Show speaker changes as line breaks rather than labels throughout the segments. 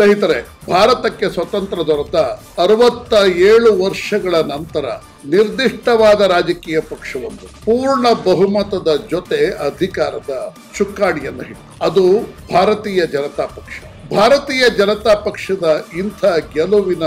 ಸ್ನೇಹಿತರೆ ಭಾರತಕ್ಕೆ ಸ್ವತಂತ್ರ ದೊರೆತ ಅರವತ್ತ ಏಳು ವರ್ಷಗಳ ನಂತರ ನಿರ್ದಿಷ್ಟವಾದ ರಾಜಕೀಯ ಪಕ್ಷವೊಂದು ಪೂರ್ಣ ಬಹುಮತದ ಜೊತೆ ಅಧಿಕಾರದ ಚುಕ್ಕಾಣಿಯನ್ನು ಹಿಡಿದು ಅದು ಭಾರತೀಯ ಜನತಾ ಪಕ್ಷ ಭಾರತೀಯ ಜನತಾ ಪಕ್ಷದ ಇಂಥ ಗೆಲುವಿನ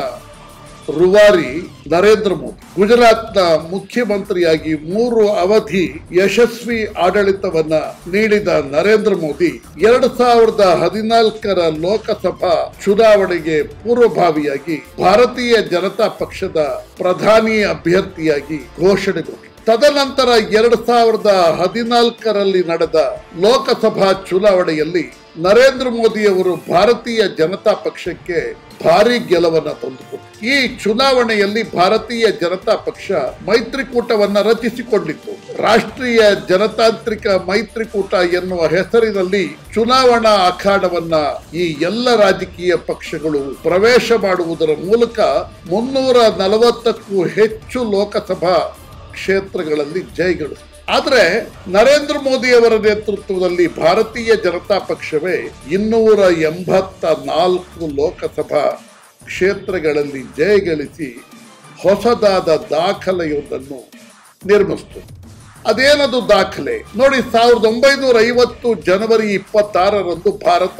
ರೂವಾರಿ ನರೇಂದ್ರ ಮೋದಿ ಗುಜರಾತ್ನ ಮುಖ್ಯಮಂತ್ರಿಯಾಗಿ ಮೂರು ಅವಧಿ ಯಶಸ್ವಿ ಆಡಳಿತವನ್ನ ನೀಡಿದ ನರೇಂದ್ರ ಮೋದಿ ಎರಡ್ ಸಾವಿರದ ಹದಿನಾಲ್ಕರ ಲೋಕಸಭಾ ಚುನಾವಣೆಗೆ ಪೂರ್ವಭಾವಿಯಾಗಿ ಭಾರತೀಯ ಜನತಾ ಪಕ್ಷದ ಪ್ರಧಾನಿ ಅಭ್ಯರ್ಥಿಯಾಗಿ ಘೋಷಣೆಗೊಂಡರು ತದನಂತರ ಎರಡ್ ಸಾವಿರದ ಹದಿನಾಲ್ಕರಲ್ಲಿ ನಡೆದ ಲೋಕಸಭಾ ಚುನಾವಣೆಯಲ್ಲಿ ನರೇಂದ್ರ ಮೋದಿಯವರು ಭಾರತೀಯ ಜನತಾ ಪಕ್ಷಕ್ಕೆ ಭಾರಿ ಗೆಲುವನ್ನ ತಂದುಕೊಟ್ಟರು ಈ ಚುನಾವಣೆಯಲ್ಲಿ ಭಾರತೀಯ ಜನತಾ ಪಕ್ಷ ಮೈತ್ರಿಕೂಟವನ್ನ ರಚಿಸಿಕೊಂಡಿತ್ತು ರಾಷ್ಟ್ರೀಯ ಜನತಾಂತ್ರಿಕ ಮೈತ್ರಿಕೂಟ ಎನ್ನುವ ಹೆಸರಿನಲ್ಲಿ ಚುನಾವಣಾ ಅಖಾಡವನ್ನ ಈ ಎಲ್ಲ ರಾಜಕೀಯ ಪಕ್ಷಗಳು ಪ್ರವೇಶ ಮಾಡುವುದರ ಮೂಲಕ ಮುನ್ನೂರ ನಲವತ್ತಕ್ಕೂ ಹೆಚ್ಚು ಲೋಕಸಭಾ ಕ್ಷೇತ್ರಗಳಲ್ಲಿ ಜಯಗಳಿಸಿತು ಆದರೆ ನರೇಂದ್ರ ಮೋದಿ ಅವರ ನೇತೃತ್ವದಲ್ಲಿ ಭಾರತೀಯ ಜನತಾ ಪಕ್ಷವೇ ಇನ್ನೂರ ಎಂಬತ್ತ ನಾಲ್ಕು ಲೋಕಸಭಾ ಕ್ಷೇತ್ರಗಳಲ್ಲಿ ಜಯಗಳಿಸಿ ಹೊಸದಾದ ದಾಖಲೆಯೊಂದನ್ನು ನಿರ್ಮಿಸಿತು ಅದೇನದು ದಾಖಲೆ ನೋಡಿ ಸಾವಿರದ ಒಂಬೈನೂರ ಐವತ್ತು ಜನವರಿ ಇಪ್ಪತ್ತಾರರಂದು ಭಾರತ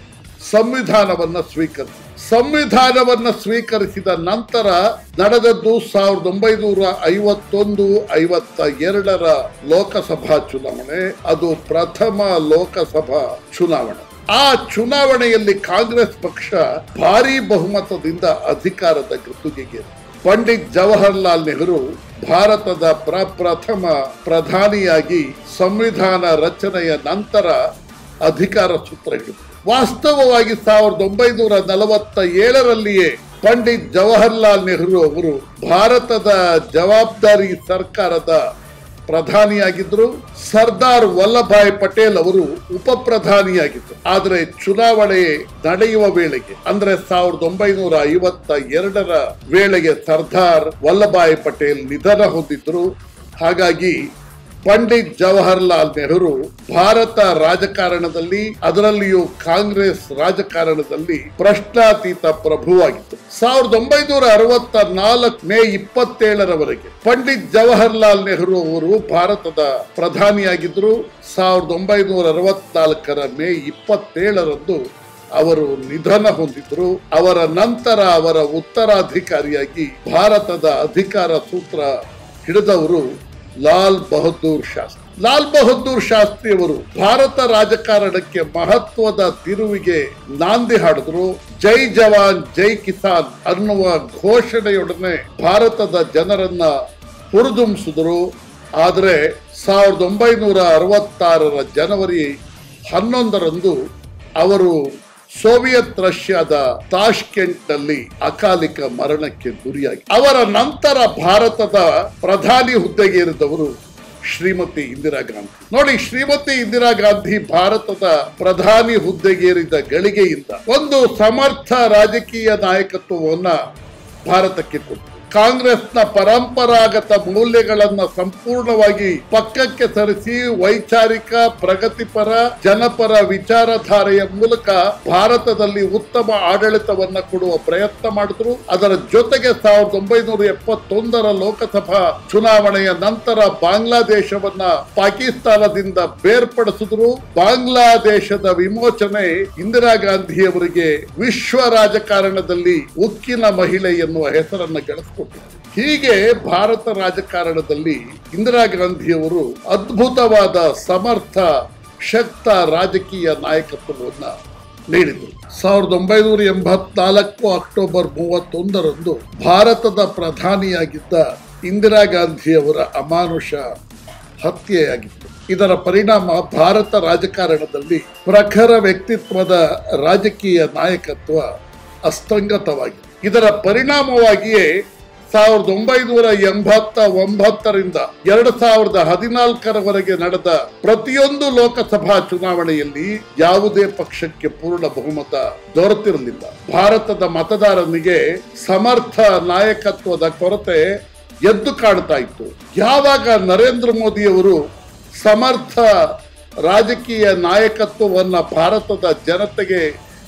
ಸಂವಿಧಾನವನ್ನ ಸ್ವೀಕರಿಸಿತು ಸಂವಿಧಾನವನ್ನ ಸ್ವೀಕರಿಸಿದ ನಂತರ ನಡೆದದ್ದು ಸಾವಿರದ ಒಂಬೈನೂರ ಐವತ್ತೊಂದು ಐವತ್ತ ಎರಡರ ಲೋಕಸಭಾ ಚುನಾವಣೆ ಅದು ಪ್ರಥಮ ಲೋಕಸಭಾ ಚುನಾವಣೆ ಆ ಚುನಾವಣೆಯಲ್ಲಿ ಕಾಂಗ್ರೆಸ್ ಪಕ್ಷ ಭಾರಿ ಬಹುಮತದಿಂದ ಅಧಿಕಾರದ ಗದ್ದುಗೆಗೆ ಪಂಡಿತ್ ಜವಾಹರ್ಲಾಲ್ ನೆಹರು ಭಾರತದ ಪ್ರಪ್ರಥಮ ಪ್ರಧಾನಿಯಾಗಿ ಸಂವಿಧಾನ ರಚನೆಯ ನಂತರ ಅಧಿಕಾರ ಸೂತ್ರ ಹಿಡಿದರು ವಾಸ್ತವವಾಗಿ ಸಾವಿರದ ಒಂಬೈನೂರ ನಲವತ್ತ ಏಳರಲ್ಲಿಯೇ ಪಂಡಿತ್ ಜವಾಹರ್ಲಾಲ್ ನೆಹರು ಅವರು ಭಾರತದ ಜವಾಬ್ದಾರಿ ಸರ್ಕಾರದ ಪ್ರಧಾನಿಯಾಗಿದ್ದರು ಸರ್ದಾರ್ ವಲ್ಲಭಾಯ್ ಪಟೇಲ್ ಅವರು ಉಪ ಪ್ರಧಾನಿಯಾಗಿದ್ದರು ಆದರೆ ಚುನಾವಣೆ ನಡೆಯುವ ವೇಳೆಗೆ ಅಂದ್ರೆ ಸಾವಿರದ ಒಂಬೈನೂರ ಐವತ್ತ ಎರಡರ ವೇಳೆಗೆ ಸರ್ದಾರ್ ವಲ್ಲಭಾಯ್ ಪಟೇಲ್ ನಿಧನ ಹೊಂದಿದ್ರು ಹಾಗಾಗಿ ಪಂಡಿತ್ ಜವಾಹರ್ಲಾಲ್ ನೆಹರು ಭಾರತ ರಾಜಕಾರಣದಲ್ಲಿ ಅದರಲ್ಲಿಯೂ ಕಾಂಗ್ರೆಸ್ ರಾಜಕಾರಣದಲ್ಲಿ ಪ್ರಶ್ನಾತೀತ ಪ್ರಭುವಾಗಿತ್ತು ಸಾವಿರದ ಒಂಬೈನೂರ ಅರವತ್ತ ನಾಲ್ಕು ಮೇ ಇಪ್ಪತ್ತೇಳರವರೆಗೆ ಪಂಡಿತ್ ಜವಾಹರ್ಲಾಲ್ ನೆಹರು ಅವರು ಭಾರತದ ಪ್ರಧಾನಿಯಾಗಿದ್ದರು ಸಾವಿರದ ಒಂಬೈನೂರ ಅರವತ್ನಾಲ್ಕರ ಮೇ ಇಪ್ಪತ್ತೇಳರಂದು ಅವರು ನಿಧನ ಹೊಂದಿದ್ರು ಅವರ ನಂತರ ಅವರ ಉತ್ತರಾಧಿಕಾರಿಯಾಗಿ ಭಾರತದ ಅಧಿಕಾರ ಸೂತ್ರ ಹಿಡಿದವರು ಲಾಲ್ ಬಹದ್ದೂರ್ ಶಾಸ್ತ್ರಿ ಲಾಲ್ ಬಹದ್ದೂರ್ ಶಾಸ್ತ್ರಿ ಅವರು ಭಾರತ ರಾಜಕಾರಣಕ್ಕೆ ಮಹತ್ವದ ತಿರುವಿಗೆ ನಾಂದಿ ಹಾಡಿದ್ರು ಜೈ ಜವಾನ್ ಜೈ ಕಿಸಾನ್ ಅನ್ನುವ ಘೋಷಣೆಯೊಡನೆ ಭಾರತದ ಜನರನ್ನ ಹುರಿದುಂಬಿಸಿದ್ರು ಆದರೆ ಸಾವಿರದ ಒಂಬೈನೂರ ಅರವತ್ತಾರರ ಜನವರಿ ಹನ್ನೊಂದರಂದು ಅವರು ಸೋವಿಯತ್ ರಷ್ಯಾದ ತಾಷ್ಕೆಂಟ್ನಲ್ಲಿ ಅಕಾಲಿಕ ಮರಣಕ್ಕೆ ಗುರಿಯಾಗಿ ಅವರ ನಂತರ ಭಾರತದ ಪ್ರಧಾನಿ ಹುದ್ದೆಗೇರಿದವರು ಶ್ರೀಮತಿ ಇಂದಿರಾ ಗಾಂಧಿ ನೋಡಿ ಶ್ರೀಮತಿ ಇಂದಿರಾ ಗಾಂಧಿ ಭಾರತದ ಪ್ರಧಾನಿ ಹುದ್ದೆಗೇರಿದ ಗಳಿಗೆಯಿಂದ ಒಂದು ಸಮರ್ಥ ರಾಜಕೀಯ ನಾಯಕತ್ವವನ್ನ ಭಾರತಕ್ಕೆ ಕೊಟ್ಟರು ಕಾಂಗ್ರೆಸ್ನ ಪರಂಪರಾಗತ ಮೌಲ್ಯಗಳನ್ನ ಸಂಪೂರ್ಣವಾಗಿ ಪಕ್ಕಕ್ಕೆ ಸರಿಸಿ ವೈಚಾರಿಕ ಪ್ರಗತಿಪರ ಜನಪರ ವಿಚಾರಧಾರೆಯ ಮೂಲಕ ಭಾರತದಲ್ಲಿ ಉತ್ತಮ ಆಡಳಿತವನ್ನ ಕೊಡುವ ಪ್ರಯತ್ನ ಮಾಡಿದ್ರು ಅದರ ಜೊತೆಗೆ ಸಾವಿರದ ಒಂಬೈನೂರ ಎಪ್ಪತ್ತೊಂದರ ಲೋಕಸಭಾ ಚುನಾವಣೆಯ ನಂತರ ಬಾಂಗ್ಲಾದೇಶವನ್ನ ಪಾಕಿಸ್ತಾನದಿಂದ ಬೇರ್ಪಡಿಸಿದ್ರು ಬಾಂಗ್ಲಾದೇಶದ ವಿಮೋಚನೆ ಇಂದಿರಾ ಗಾಂಧಿಯವರಿಗೆ ವಿಶ್ವ ರಾಜಕಾರಣದಲ್ಲಿ ಉಕ್ಕಿನ ಮಹಿಳೆ ಎನ್ನುವ ಹೆಸರನ್ನ ಗಳಿಸಿಕೊಟ್ಟಿದ್ರು ಹೀಗೆ ಭಾರತ ರಾಜಕಾರಣದಲ್ಲಿ ಇಂದಿರಾ ಗಾಂಧಿಯವರು ಅದ್ಭುತವಾದ ಸಮರ್ಥ ಶಕ್ತ ರಾಜಕೀಯ ನಾಯಕತ್ವವನ್ನ ನೀಡಿದರು ಸಾವಿರದ ಒಂಬೈನೂರ ಎಂಬತ್ನಾಲ್ಕು ಅಕ್ಟೋಬರ್ ಮೂವತ್ತೊಂದರಂದು ಭಾರತದ ಪ್ರಧಾನಿಯಾಗಿದ್ದ ಇಂದಿರಾ ಗಾಂಧಿಯವರ ಅಮಾನುಷ ಹತ್ಯೆಯಾಗಿತ್ತು ಇದರ ಪರಿಣಾಮ ಭಾರತ ರಾಜಕಾರಣದಲ್ಲಿ ಪ್ರಖರ ವ್ಯಕ್ತಿತ್ವದ ರಾಜಕೀಯ ನಾಯಕತ್ವ ಅಸ್ತಂಗತವಾಗಿದೆ ಇದರ ಪರಿಣಾಮವಾಗಿಯೇ ಸಾವಿರದ ಒಂಬೈನೂರ ಎಂಬತ್ತ ಒಂಬತ್ತರಿಂದ ಎರಡು ಸಾವಿರದ ಹದಿನಾಲ್ಕರವರೆಗೆ ನಡೆದ ಪ್ರತಿಯೊಂದು ಲೋಕಸಭಾ ಚುನಾವಣೆಯಲ್ಲಿ ಯಾವುದೇ ಪಕ್ಷಕ್ಕೆ ಪೂರ್ಣ ಬಹುಮತ ದೊರೆತಿರಲಿಲ್ಲ ಭಾರತದ ಮತದಾರನಿಗೆ ಸಮರ್ಥ ನಾಯಕತ್ವದ ಕೊರತೆ ಎದ್ದು ಕಾಣ್ತಾ ಇತ್ತು ಯಾವಾಗ ನರೇಂದ್ರ ಮೋದಿಯವರು ಸಮರ್ಥ ರಾಜಕೀಯ ನಾಯಕತ್ವವನ್ನ ಭಾರತದ ಜನತೆಗೆ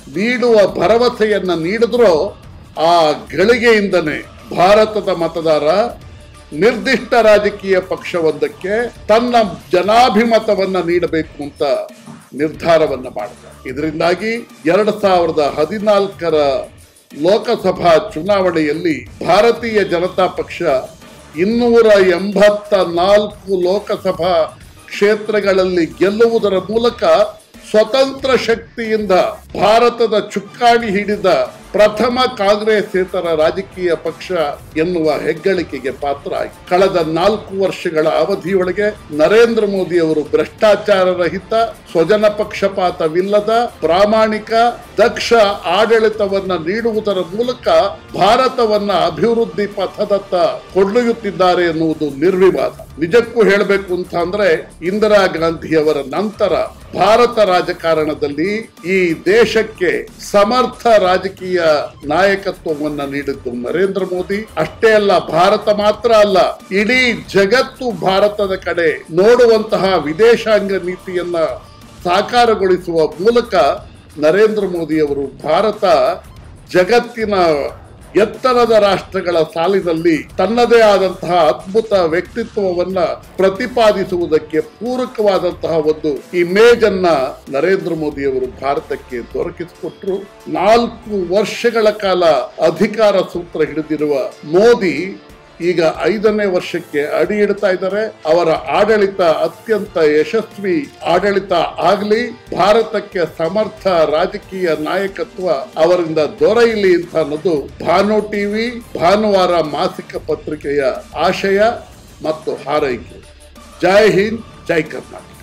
ನೀಡುವ ಭರವಸೆಯನ್ನ ನೀಡಿದ್ರೋ ಆ ಗಳಿಗೆಯಿಂದನೇ ಭಾರತದ ಮತದಾರ ನಿರ್ದಿಷ್ಟ ರಾಜಕೀಯ ಪಕ್ಷವೊಂದಕ್ಕೆ ತನ್ನ ಜನಾಭಿಮತವನ್ನ ನೀಡಬೇಕು ಅಂತ ನಿರ್ಧಾರವನ್ನ ಮಾಡಿದ ಇದರಿಂದಾಗಿ ಎರಡು ಸಾವಿರದ ಹದಿನಾಲ್ಕರ ಲೋಕಸಭಾ ಚುನಾವಣೆಯಲ್ಲಿ ಭಾರತೀಯ ಜನತಾ ಪಕ್ಷ ಇನ್ನೂರ ಎಂಬತ್ತ ನಾಲ್ಕು ಲೋಕಸಭಾ ಕ್ಷೇತ್ರಗಳಲ್ಲಿ ಗೆಲ್ಲುವುದರ ಮೂಲಕ ಸ್ವತಂತ್ರ ಶಕ್ತಿಯಿಂದ ಭಾರತದ ಚುಕ್ಕಾಣಿ ಹಿಡಿದ ಪ್ರಥಮ ಕಾಂಗ್ರೆಸ್ಸೇತರ ರಾಜಕೀಯ ಪಕ್ಷ ಎನ್ನುವ ಹೆಗ್ಗಳಿಕೆಗೆ ಪಾತ್ರ ಆಯಿತು ಕಳೆದ ನಾಲ್ಕು ವರ್ಷಗಳ ಅವಧಿಯೊಳಗೆ ನರೇಂದ್ರ ಮೋದಿ ಅವರು ಭ್ರಷ್ಟಾಚಾರ ರಹಿತ ಸ್ವಜನ ಪಕ್ಷಪಾತವಿಲ್ಲದ ಪ್ರಾಮಾಣಿಕ ದಕ್ಷ ಆಡಳಿತವನ್ನ ನೀಡುವುದರ ಮೂಲಕ ಭಾರತವನ್ನ ಅಭಿವೃದ್ಧಿ ಪಥದತ್ತ ಕೊಂಡೊಯ್ಯುತ್ತಿದ್ದಾರೆ ಎನ್ನುವುದು ನಿರ್ವಿವಾದ ನಿಜಕ್ಕೂ ಹೇಳಬೇಕು ಅಂತ ಅಂದ್ರೆ ಇಂದಿರಾ ಗಾಂಧಿಯವರ ನಂತರ ಭಾರತ ರಾಜಕಾರಣದಲ್ಲಿ ಈ ದೇಶಕ್ಕೆ ಸಮರ್ಥ ರಾಜಕೀಯ ನಾಯಕತ್ವವನ್ನ ನೀಡಿದ್ದು ನರೇಂದ್ರ ಮೋದಿ ಅಷ್ಟೇ ಅಲ್ಲ ಭಾರತ ಮಾತ್ರ ಅಲ್ಲ ಇಡೀ ಜಗತ್ತು ಭಾರತದ ಕಡೆ ನೋಡುವಂತಹ ವಿದೇಶಾಂಗ ನೀತಿಯನ್ನ ಸಾಕಾರಗೊಳಿಸುವ ಮೂಲಕ ನರೇಂದ್ರ ಮೋದಿಯವರು ಭಾರತ ಜಗತ್ತಿನ ಎತ್ತರದ ರಾಷ್ಟ್ರಗಳ ಸಾಲಿನಲ್ಲಿ ತನ್ನದೇ ಆದಂತಹ ಅದ್ಭುತ ವ್ಯಕ್ತಿತ್ವವನ್ನ ಪ್ರತಿಪಾದಿಸುವುದಕ್ಕೆ ಪೂರಕವಾದಂತಹ ಒಂದು ಇಮೇಜ್ ಅನ್ನ ನರೇಂದ್ರ ಮೋದಿ ಅವರು ಭಾರತಕ್ಕೆ ದೊರಕಿಸಿಕೊಟ್ರು ನಾಲ್ಕು ವರ್ಷಗಳ ಕಾಲ ಅಧಿಕಾರ ಸೂತ್ರ ಹಿಡಿದಿರುವ ಮೋದಿ ಈಗ ಐದನೇ ವರ್ಷಕ್ಕೆ ಅಡಿ ಇಡ್ತಾ ಇದ್ದಾರೆ ಅವರ ಆಡಳಿತ ಅತ್ಯಂತ ಯಶಸ್ವಿ ಆಡಳಿತ ಆಗಲಿ ಭಾರತಕ್ಕೆ ಸಮರ್ಥ ರಾಜಕೀಯ ನಾಯಕತ್ವ ಅವರಿಂದ ದೊರೆಯಲಿ ಅಂತ ಅನ್ನೋದು ಭಾನು ಟಿವಿ ಭಾನುವಾರ ಮಾಸಿಕ ಪತ್ರಿಕೆಯ ಆಶಯ ಮತ್ತು ಹಾರೈಕೆ ಜೈ ಹಿಂದ್ ಜೈ ಕರ್ನಾಟಕ